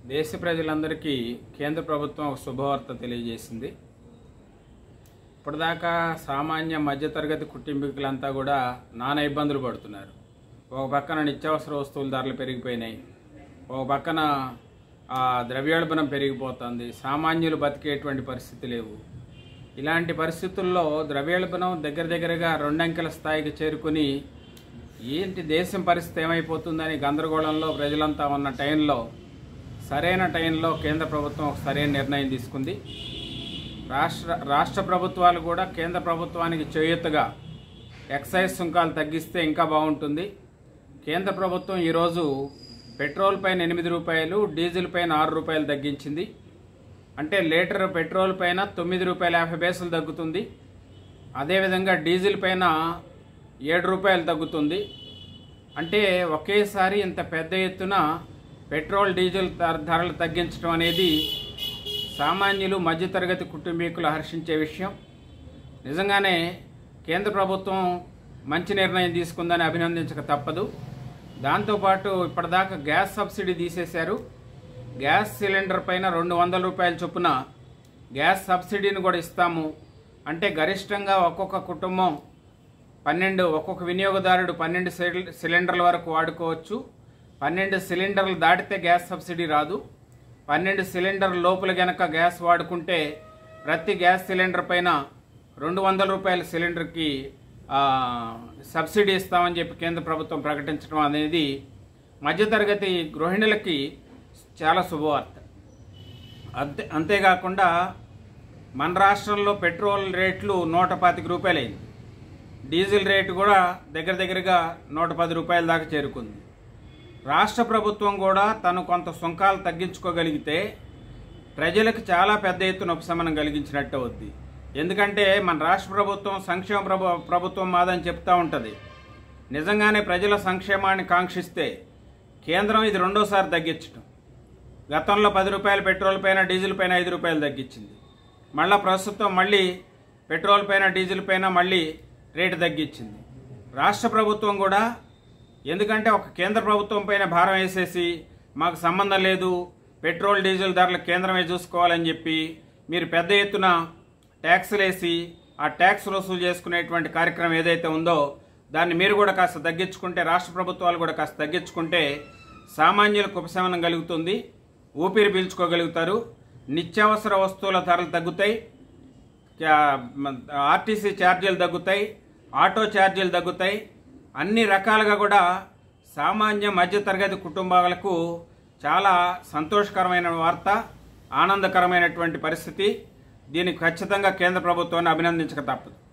దేశ ప్రజలందరికీ కేంద్ర ప్రభుత్వం ఒక శుభవార్త తెలియజేసింది ఇప్పటిదాకా సామాన్య మధ్యతరగతి కుటుంబీకులంతా కూడా నానా ఇబ్బందులు పడుతున్నారు ఒక పక్కన నిత్యావసర వస్తువుల ధరలు పెరిగిపోయినాయి ఒక పక్కన ఆ, ద్రవ్యోల్బణం పెరిగిపోతుంది సామాన్యులు బతికేటువంటి పరిస్థితి లేవు ఇలాంటి పరిస్థితుల్లో ద్రవ్యోల్బణం దగ్గర దగ్గరగా రెండంకెల స్థాయికి చేరుకుని ఏంటి దేశం పరిస్థితి ఏమైపోతుందని గందరగోళంలో ప్రజలంతా ఉన్న టైంలో సరైన టైంలో కేంద్ర ప్రభుత్వం ఒక సరైన నిర్ణయం తీసుకుంది రాష్ట్ర రాష్ట్ర ప్రభుత్వాలు కూడా కేంద్ర ప్రభుత్వానికి చేయూతగా ఎక్సైజ్ సుంకాలు తగ్గిస్తే ఇంకా బాగుంటుంది కేంద్ర ప్రభుత్వం ఈరోజు పెట్రోల్ పైన ఎనిమిది రూపాయలు డీజిల్ పైన ఆరు రూపాయలు తగ్గించింది అంటే లీటర్ పెట్రోల్ పైన తొమ్మిది రూపాయల యాభై పైసలు తగ్గుతుంది అదేవిధంగా డీజిల్ పైన ఏడు రూపాయలు తగ్గుతుంది అంటే ఒకేసారి ఇంత పెద్ద ఎత్తున పెట్రోల్ డీజిల్ ధర- ధరలు తగ్గించడం అనేది సామాన్యులు మధ్యతరగతి కుటుంబీకులు హర్షించే విషయం నిజంగానే కేంద్ర ప్రభుత్వం మంచి నిర్ణయం తీసుకుందని అభినందించక తప్పదు దాంతోపాటు ఇప్పటిదాకా గ్యాస్ సబ్సిడీ తీసేశారు గ్యాస్ సిలిండర్ పైన రెండు వందల రూపాయల చొప్పున గ్యాస్ సబ్సిడీని కూడా ఇస్తాము అంటే గరిష్టంగా ఒక్కొక్క కుటుంబం పన్నెండు ఒక్కొక్క వినియోగదారుడు పన్నెండు సిలి- సిలిండర్ల వరకు వాడుకోవచ్చు పన్నెండు సిలిండర్లు దాటితే గ్యాస్ సబ్సిడీ రాదు పన్నెండు సిలిండర్ లోపల గనక గ్యాస్ వాడుకుంటే ప్రతి గ్యాస్ సిలిండర్ పైన రెండు వందల రూపాయల సిలిండర్కి ఆ, సబ్సిడీ ఇస్తామని చెప్పి కేంద్ర ప్రభుత్వం ప్రకటించడం అనేది మధ్యతరగతి గృహిణులకి చాలా శుభవార్త అంతే అంతేకాకుండా మన రాష్ట్రంలో పెట్రోల్ రేట్లు నూట పాతిక రూపాయలైంది డీజిల్ రేటు కూడా దగ్గర దగ్గరగా నూట పది రూపాయల దాకా చేరుకుంది రాష్ట్ర ప్రభుత్వం కూడా తను కొంత సుంకాలు తగ్గించుకోగలిగితే ప్రజలకు చాలా పెద్ద ఎత్తున ఉపశమనం కలిగించినట్టు అవుద్ది ఎందుకంటే మన రాష్ట్ర ప్రభుత్వం సంక్షేమ ప్రభు ప్రభుత్వం మాదని చెప్తా ఉంటుంది నిజంగానే ప్రజల సంక్షేమాన్ని కాంక్షిస్తే కేంద్రం ఇది రెండోసారి తగ్గించడం గతంలో పది రూపాయల పెట్రోల్ పైన డీజిల్ పైన ఐదు రూపాయలు తగ్గించింది మళ్ళీ ప్రస్తుతం మళ్ళీ పెట్రోల్ పైన డీజిల్ పైన మళ్ళీ రేటు తగ్గించింది రాష్ట్ర ప్రభుత్వం కూడా ఎందుకంటే ఒక కేంద్ర ప్రభుత్వం పైన భారం వేసేసి మాకు సంబంధం లేదు పెట్రోల్ డీజిల్ ధరలు కేంద్రమే చూసుకోవాలని చెప్పి మీరు పెద్ద ఎత్తున ట్యాక్సులు వేసి ఆ ట్యాక్స్ వసూలు చేసుకునేటువంటి కార్యక్రమం ఏదైతే ఉందో దాన్ని మీరు కూడా కాస్త తగ్గించుకుంటే రాష్ట్ర ప్రభుత్వాలు కూడా కాస్త తగ్గించుకుంటే సామాన్యులకు ఉపశమనం కలుగుతుంది ఊపిరి పీల్చుకోగలుగుతారు నిత్యావసర వస్తువుల ధరలు తగ్గుతాయి క్యా- మ- ఆర్టీసీ ఛార్జీలు తగ్గుతాయి ఆటో ఛార్జీలు తగ్గుతాయి అన్ని రకాలుగా కూడా సామాన్య మధ్యతరగతి కుటుంబాలకు చాలా సంతోషకరమైన వార్త ఆనందకరమైనటువంటి పరిస్థితి దీనికి ఖచ్చితంగా కేంద్ర ప్రభుత్వాన్ని అభినందించక తప్పదు